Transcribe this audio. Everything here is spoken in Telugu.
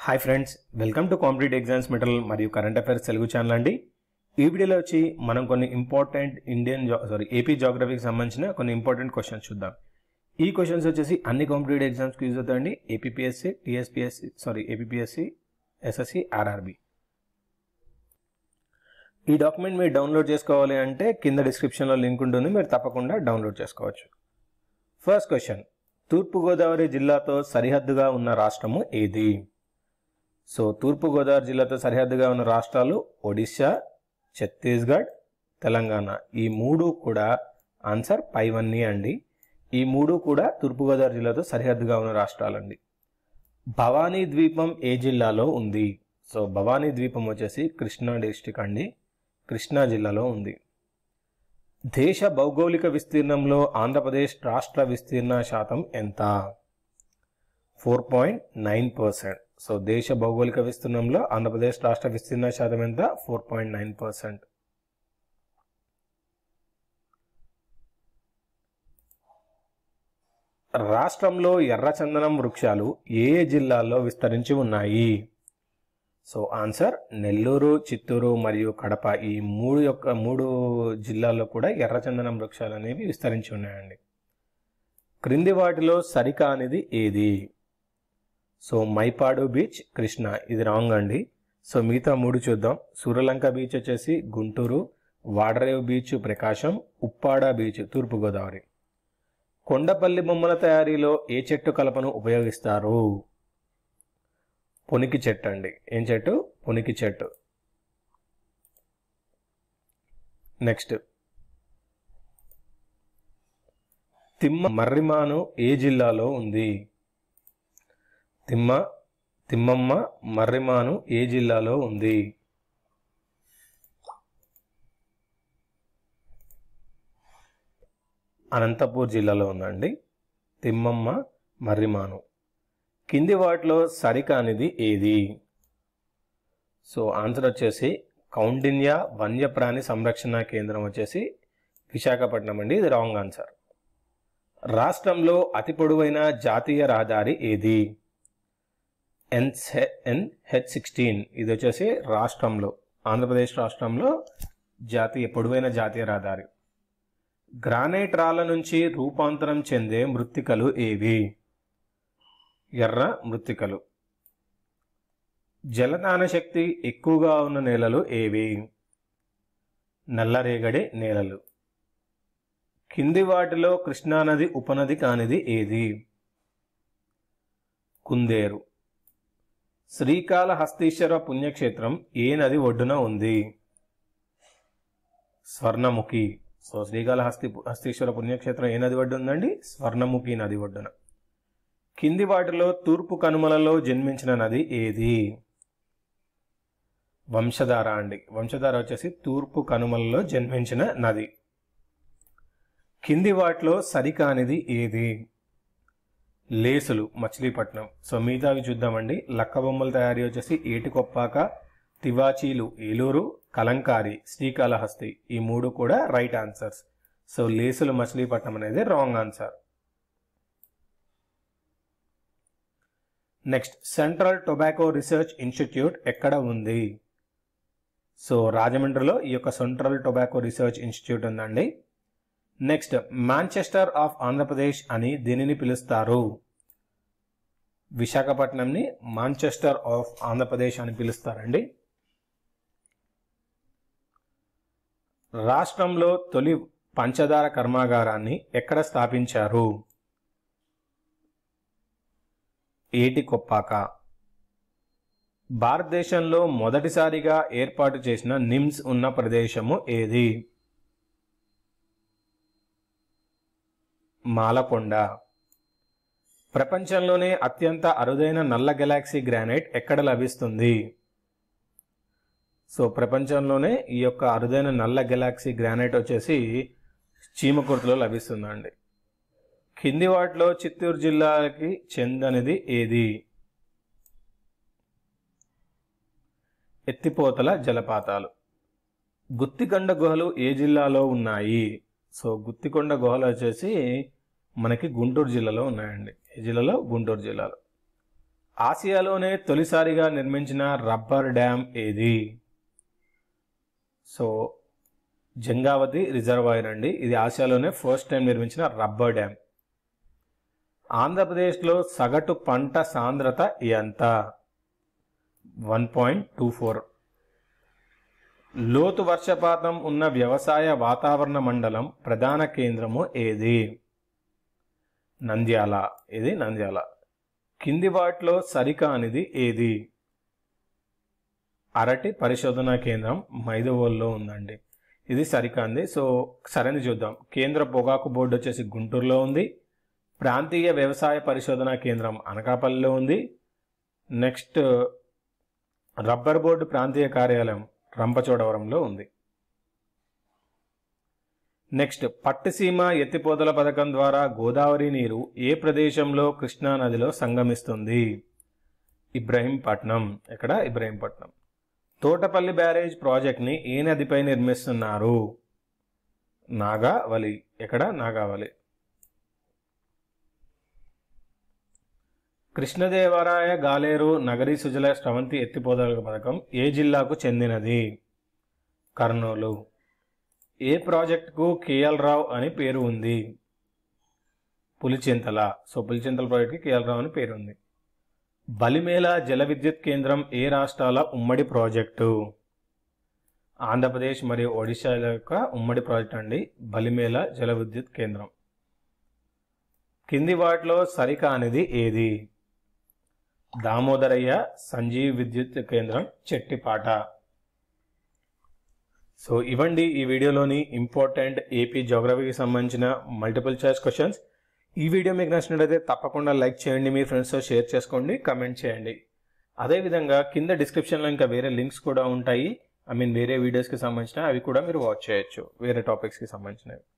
hi friends welcome to competitive exams metal మరియు కరెంట్ అఫైర్స్ తెలుగు ఛానల్ అండి ఈ వీడియోలో వచ్చి మనం కొన్ని ఇంపార్టెంట్ ఇండియన్ సారీ ఏపీ జాగ్రఫీకి సంబంధించిన కొన్ని ఇంపార్టెంట్ క్వశ్చన్స్ చూద్దాం ఈ క్వశ్చన్స్ వచ్చేసి అన్ని కాంపిటేటివ్ ఎగ్జామ్స్కి యూజ్ అవుతాయండి APPSC TSPSC sorry APPSC SSC RRB ఈ డాక్యుమెంట్ మీరు డౌన్లోడ్ చేసుకోవాలి అంటే కింద డిస్క్రిప్షన్లో లింక్ ఉంటుంది మీరు తప్పకుండా డౌన్లోడ్ చేసుకోవచ్చు ఫస్ట్ క్వశ్చన్ తూర్పుగోదావరి జిల్లాతో సరిహద్దుగా ఉన్న రాష్ట్రము ఏది సో తూర్పుగోదావరి జిల్లాతో సరిహద్దుగా ఉన్న రాష్ట్రాలు ఒడిశా ఛత్తీస్గఢ్ తెలంగాణ ఈ మూడు కూడా ఆన్సర్ పైవన్నీ అండి ఈ మూడు కూడా తూర్పుగోదావరి జిల్లాతో సరిహద్దుగా ఉన్న రాష్ట్రాలండి భవానీ ద్వీపం ఏ జిల్లాలో ఉంది సో భవానీ ద్వీపం వచ్చేసి కృష్ణా డిస్టిక్ అండి కృష్ణా జిల్లాలో ఉంది దేశ భౌగోళిక విస్తీర్ణంలో ఆంధ్రప్రదేశ్ రాష్ట్ర విస్తీర్ణ శాతం ఎంత four point nine percent so దేశ భౌగోళిక విస్తీర్ణంలో ఆంధ్రప్రదేశ్ రాష్ట్ర విస్తీర్ణ శాతం ఎంత ఫోర్ పాయింట్ నైన్ పర్సెంట్ రాష్ట్రంలో ఎర్రచందనం వృక్షాలు ఏ ఏ జిల్లాల్లో విస్తరించి ఉన్నాయి సో ఆన్సర్ నెల్లూరు చిత్తూరు మరియు కడప ఈ మూడు యొక్క మూడు జిల్లాల్లో కూడా ఎర్రచందనం వృక్షాలు అనేవి విస్తరించి ఉన్నాయండి క్రింది వాటిలో సరిక అనేది ఏది సో మైపాడు బీచ్ కృష్ణ ఇది రాంగ్ అండి సో మిగతా మూడు చూద్దాం సూర్యలంక బీచ్ వచ్చేసి గుంటూరు వాడరేవు బీచ్ ప్రకాశం ఉప్పాడ బీచ్ తూర్పుగోదావరి కొండపల్లి బొమ్మల తయారీలో ఏ చెట్టు కలపను ఉపయోగిస్తారు పొనికి చెట్టు అండి ఏం చెట్టు పొనికి చెట్టు నెక్స్ట్ తిమ్మ మర్రిమాను ఏ జిల్లాలో ఉంది తిమ్మ తిమ్మమ్మ మర్రిమాను ఏ జిల్లాలో ఉంది అనంతపూర్ జిల్లాలో ఉందండి తిమ్మమ్మ మర్రిమాను కింది వాటిలో సరిక అనేది ఏది సో ఆన్సర్ వచ్చేసి కౌండిన్య వన్యప్రాణి సంరక్షణ కేంద్రం వచ్చేసి విశాఖపట్నం అండి ఇది రాంగ్ ఆన్సర్ రాష్ట్రంలో అతి పొడవైన జాతీయ రహదారి ఏది ఎన్ హెచ్ సిక్స్టీన్ ఇది వచ్చేసి రాష్ట్రంలో ఆంధ్రప్రదేశ్ రాష్ట్రంలో జాతీయ పొడవైన జాతీయ రహదారి గ్రానైట్ రాళ్ల నుంచి రూపాంతరం చెందే మృత్తికలు ఏవి ఎర్ర మృత్తికలు జలదాన శక్తి ఎక్కువగా ఉన్న నేలలు ఏవి నల్లరేగడి నేలలు కింది వాటిలో కృష్ణానది ఉపనది కానిది ఏది కుందేరు శ్రీకాళహస్తీశ్వర పుణ్యక్షేత్రం ఏ నది ఒడ్డున ఉంది స్వర్ణముఖి సో శ్రీకాళహస్తి హస్తీశ్వర పుణ్యక్షేత్రం ఏ నది ఒడ్డు ఉందండి స్వర్ణముఖి నది ఒడ్డున కింది వాటిలో తూర్పు కనుమలలో జన్మించిన నది ఏది వంశధార అండి వంశధార వచ్చేసి తూర్పు కనుమలలో జన్మించిన నది కింది వాటిలో సరికానిది ఏది లేసులు మచిలీపట్నం సో మిగతావి చూద్దామండి లక్క బొమ్మల తయారీ వచ్చేసి ఏటికొప్పాక తివాచీలు ఏలూరు కలంకారి శ్రీకాళహస్తి ఈ మూడు కూడా రైట్ ఆన్సర్స్ సో లేసులు మచిలీపట్నం అనేది wrong answer next central tobacco research institute ఎక్కడ ఉంది సో రాజమండ్రిలో ఈ యొక్క సెంట్రల్ టొబాకో రీసెర్చ్ ఇన్స్టిట్యూట్ ఉందండి నెక్స్ట్ మాంచెస్టర్ ఆఫ్ ఆంధ్రప్రదేశ్ అని దీనిని పిలుస్తారు విశాఖపట్నంని మాంచెస్టర్ ఆఫ్ ఆంధ్రప్రదేశ్ అని పిలుస్తారండి రాష్ట్రంలో తొలి పంచదార కర్మాగారాన్ని ఎక్కడ స్థాపించారు ఏటికొప్పాక భారతదేశంలో మొదటిసారిగా ఏర్పాటు చేసిన నిమ్స్ ఉన్న ప్రదేశము ఏది మాలకొండ ప్రపంచంలోనే అత్యంత అరుదైన నల్ల గెలాక్సీ గ్రానైట్ ఎక్కడ లభిస్తుంది సో ప్రపంచంలోనే ఈ యొక్క అరుదైన నల్ల గెలాక్సీ గ్రానైట్ వచ్చేసి చీమకుర్తిలో లభిస్తుందండి కింది వాటిలో చిత్తూరు జిల్లాకి చెందనిది ఏది ఎత్తిపోతల జలపాతాలు గుత్తికొండ గుహలు ఏ జిల్లాలో ఉన్నాయి సో గుత్తికొండ గుహలు వచ్చేసి మనకి గుంటూరు జిల్లాలో ఉన్నాయండి ఏ జిల్లాలో గుంటూరు జిల్లాలో ఆసియాలోనే తొలిసారిగా నిర్మించిన రబ్బర్ డ్యామ్ ఏది సో జంగావతి రిజర్వాయర్ అండి ఇది ఆసియాలోనే ఫస్ట్ టైం నిర్మించిన రబ్బర్ డ్యామ్ ఆంధ్రప్రదేశ్లో సగటు పంట సాంద్రత ఎంత వన్ పాయింట్ టూ ఫోర్ లోతు వర్షపాతం ఉన్న వ్యవసాయ వాతావరణ మండలం ప్రధాన కేంద్రము ఏది నంద్యాల ఇది నంద్యాల కింది వాటిలో సరికానిది ఏది అరటి పరిశోధనా కేంద్రం మైదవోల్లో ఉందండి ఇది సరికాంది సో సరైనది చూద్దాం కేంద్ర పొగాకు బోర్డు వచ్చేసి గుంటూరులో ఉంది ప్రాంతీయ వ్యవసాయ పరిశోధనా కేంద్రం అనకాపల్లిలో ఉంది నెక్స్ట్ రబ్బర్ బోర్డు ప్రాంతీయ కార్యాలయం రంపచోడవరంలో ఉంది నెక్స్ట్ పట్టిసీమ ఎత్తిపోతల పథకం ద్వారా గోదావరి నీరు ఏ ప్రదేశంలో కృష్ణా నదిలో సంగమిస్తుంది ఇబ్రహీంపట్నం ఎక్కడ ఇబ్రహీంపట్నం తోటపల్లి బ్యారేజ్ ప్రాజెక్ట్ని ఏ నదిపై నిర్మిస్తున్నారు నాగావలి ఎక్కడ నాగావలి కృష్ణదేవరాయ గాలేరు నగరి సుజల స్రవంతి ఎత్తిపోతల పథకం ఏ జిల్లాకు చెందినది కర్నూలు ఏ ప్రాజెక్టుకు కేఎల్ రావు అని పేరు ఉంది పులిచింతల సో పులిచింతల ప్రాజెక్ట్కి కేఎల్ రావు అని పేరు ఉంది బలిమేల జల విద్యుత్ కేంద్రం ఏ రాష్ట్రాల ఉమ్మడి ప్రాజెక్టు ఆంధ్రప్రదేశ్ మరియు ఒడిశాల యొక్క ఉమ్మడి ప్రాజెక్ట్ అండి బలిమేల జల విద్యుత్ కేంద్రం కింది వాటిలో సరికానిది ఏది దామోదరయ్య సంజీవ్ విద్యుత్ కేంద్రం చెట్టిపాట సో ఇవ్వండి ఈ వీడియోలోని ఇంపార్టెంట్ ఏపీ జోగ్రఫీకి సంబంధించిన మల్టిపుల్ చాయిస్ క్వశ్చన్స్ ఈ వీడియో మీకు నచ్చినట్లయితే తప్పకుండా లైక్ చేయండి మీ ఫ్రెండ్స్తో షేర్ చేసుకోండి కమెంట్ చేయండి అదేవిధంగా కింద డిస్క్రిప్షన్లో ఇంకా వేరే లింక్స్ కూడా ఉంటాయి ఐ మీన్ వేరే వీడియోస్కి సంబంధించిన అవి కూడా మీరు వాచ్ చేయొచ్చు వేరే టాపిక్స్కి సంబంధించినవి